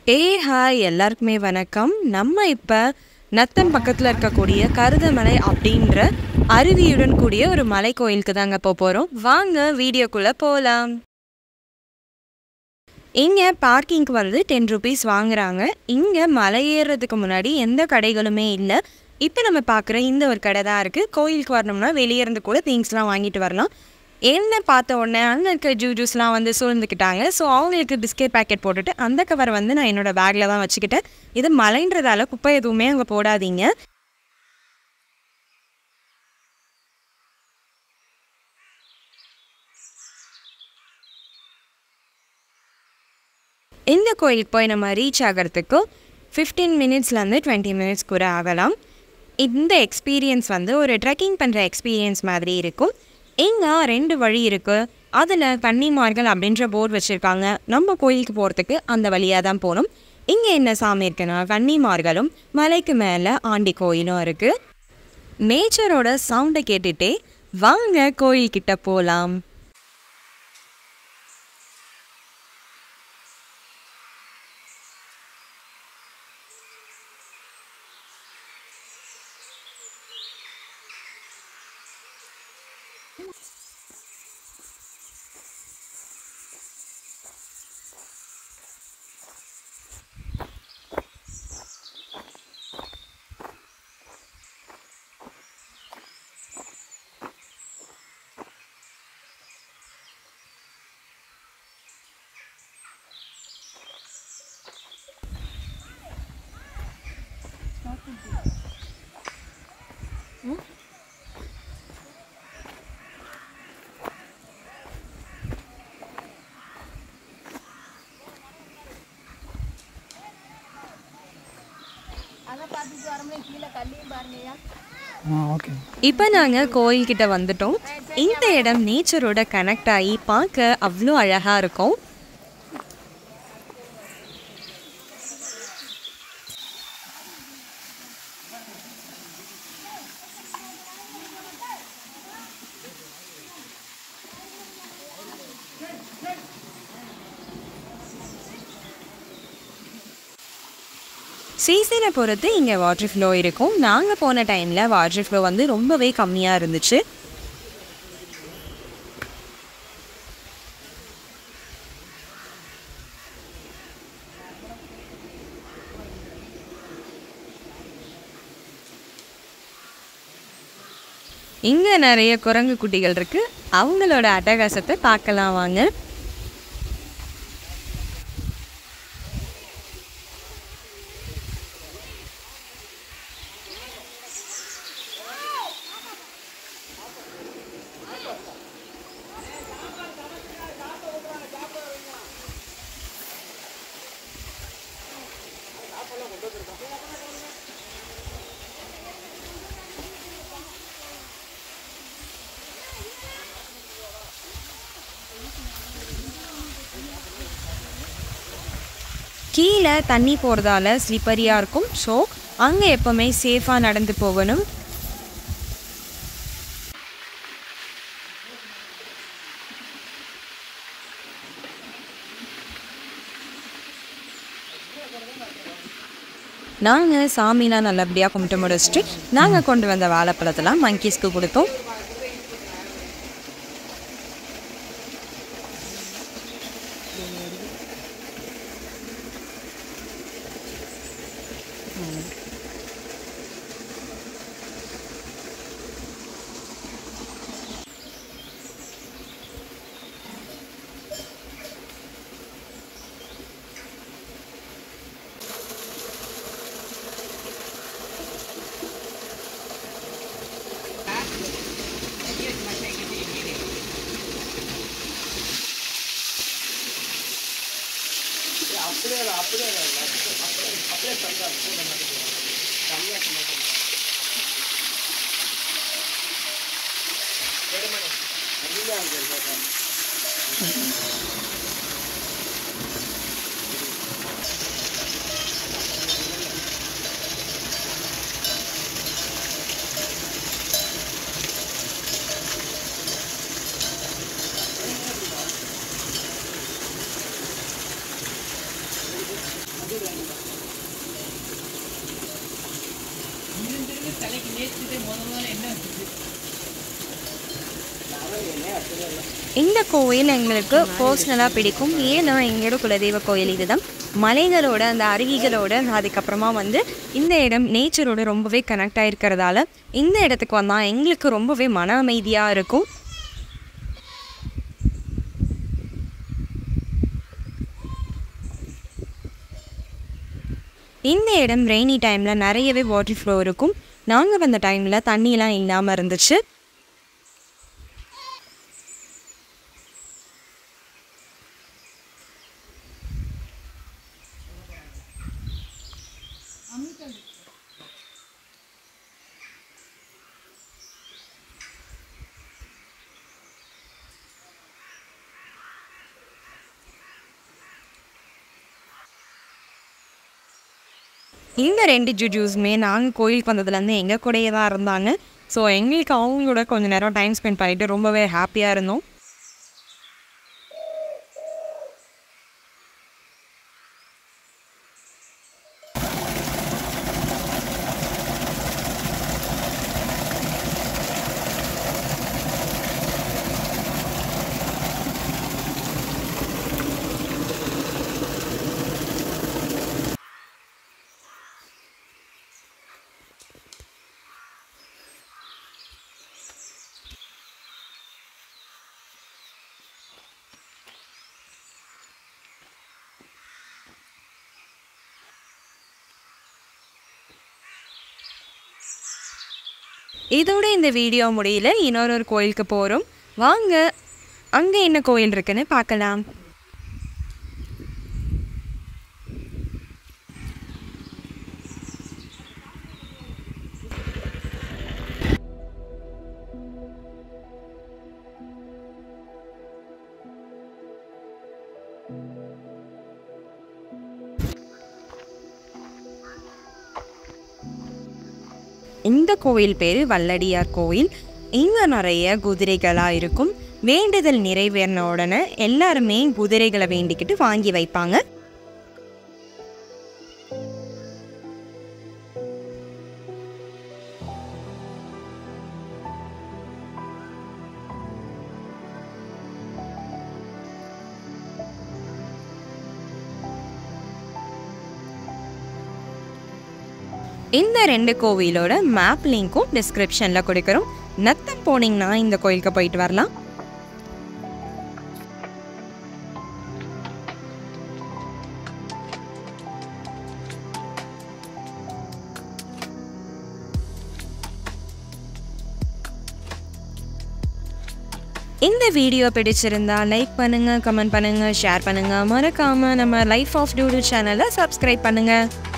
ஏ hi எல்லாருக்குமே வணக்கம் நம்ம இப்போ நத்தம் பக்கத்தில் இருக்கக்கூடிய கருதமலை அப்படின்ற அருவியுடன் கூடிய ஒரு மலை கோயிலுக்கு தாங்க போக போகிறோம் வாங்க வீடியோக்குள்ளே போகலாம் இங்கே பார்க்கிங்க்கு வந்து டென் ருபீஸ் வாங்குறாங்க இங்கே மலை ஏறுறதுக்கு முன்னாடி எந்த கடைகளுமே இல்லை இப்போ நம்ம பார்க்குற இந்த ஒரு கடை தான் இருக்குது கோயிலுக்கு வரணும்னா வெளியே இருந்து கூட திங்ஸ்லாம் வாங்கிட்டு வரலாம் என்ன பார்த்த உடனே அங்கே இருக்க ஜூ ஜூஸ்லாம் வந்து சூழ்ந்துக்கிட்டாங்க ஸோ அவங்களுக்கு பிஸ்கெட் பேக்கெட் போட்டுட்டு அந்த கவரை வந்து நான் என்னோடய பேக்கில் தான் வச்சுக்கிட்டேன் இது மலைன்றதால குப்பை எதுவுமே அங்கே போடாதீங்க இந்த கோயிலுக்கு போய் நம்ம ரீச் ஆகிறதுக்கு ஃபிஃப்டீன் மினிட்ஸ்லேருந்து டுவெண்ட்டி மினிட்ஸ் கூட ஆகலாம் இந்த எக்ஸ்பீரியன்ஸ் வந்து ஒரு ட்ரெக்கிங் பண்ணுற எக்ஸ்பீரியன்ஸ் மாதிரி இருக்கும் இங்கே ரெண்டு வழி இருக்குது அதில் கன்னிமார்கள் அப்படின்ற போர்டு வச்சுருக்காங்க நம்ம கோயிலுக்கு போகிறதுக்கு அந்த வழியாக தான் போகணும் இங்கே என்ன சாமி இருக்குன்னா கன்னிமார்களும் மலைக்கு மேலே ஆண்டி கோயிலும் இருக்குது நேச்சரோட சவுண்டை கேட்டுட்டே வாங்க கோயில்கிட்ட போகலாம் ஆ ஓகே இப்போ நாங்கள் கோயில்கிட்ட வந்துட்டோம் இந்த இடம் நேச்சரோட கனெக்ட் ஆகி பார்க்க அவ்வளோ அழகாக இருக்கும் சீசனை பொறுத்து இங்கே வாட்டர் ஃப்ளோ இருக்கும் நாங்கள் போன டைமில் வாட்டர் ஃப்ளோ வந்து ரொம்பவே கம்மியாக இருந்துச்சு இங்கே நிறைய குரங்கு குட்டிகள் இருக்கு அவங்களோட அட்டகாசத்தை பார்க்கலாம் வாங்க கீழே தண்ணி போகிறதால ஸ்லிப்பரியாக இருக்கும் ஸோ அங்கே எப்போவுமே சேஃபாக நடந்து போகணும் நாங்கள் சாமிலாம் நல்லபடியாக கும்பிட்டு முடிச்சுட்டு நாங்கள் கொண்டு வந்த வாழைப்பழத்தெல்லாம் மங்கீஸ்க்கு கொடுத்தோம் இந்த கோயில் எங்களுக்கு பர்சனலாக பிடிக்கும் ஏன்னா எங்களோட குலதெய்வ கோயில் இதுதான் மலைகளோட அந்த அருவிகளோட அதுக்கப்புறமா வந்து இந்த இடம் நேச்சரோட ரொம்பவே கனெக்ட் ஆகிருக்கிறதால இந்த இடத்துக்கு வந்தால் எங்களுக்கு ரொம்பவே மன அமைதியாக இருக்கும் இந்த இடம் ரெய்னி டைமில் நிறையவே வாட்டர் ஃப்ளோ இருக்கும் நாங்கள் வந்த டைமில் தண்ணியெலாம் இல்லாமல் இருந்துச்சு இந்த ரெண்டு ஜுஜூஸுமே நாங்கள் கோயிலுக்கு வந்ததுலேருந்து எங்கள் கூடயே தான் இருந்தாங்க ஸோ எங்களுக்கு அவங்க கூட கொஞ்சம் நேரம் டைம் ஸ்பெண்ட் பண்ணிட்டு ரொம்பவே ஹாப்பியாக இருந்தோம் இதோட இந்த வீடியோ முடியல இன்னொரு ஒரு கோயிலுக்கு போகிறோம் வாங்க அங்கே என்ன கோயில் இருக்குன்னு பார்க்கலாம் இந்த கோயில் பேர் வல்லடியார் கோயில் இங்கே நிறைய குதிரைகளாக இருக்கும் வேண்டுதல் நிறைவேறின உடனே எல்லாருமே குதிரைகளை வேண்டிக்கிட்டு வாங்கி வைப்பாங்க இந்த ரெண்டு கோவிலோட மேப் லிங்க்கும் டிஸ்கிரிப்ஷனில் கொடுக்குறோம் நத்தம் போனீங்கன்னா இந்த கோயிலுக்கு போயிட்டு வரலாம் இந்த வீடியோ பிடிச்சிருந்தா லைக் பண்ணுங்க கமெண்ட் பண்ணுங்க ஷேர் பண்ணுங்க மறக்காம நம்ம லைஃப் ஆஃப் டூடு சேனலை சப்ஸ்கிரைப் பண்ணுங்க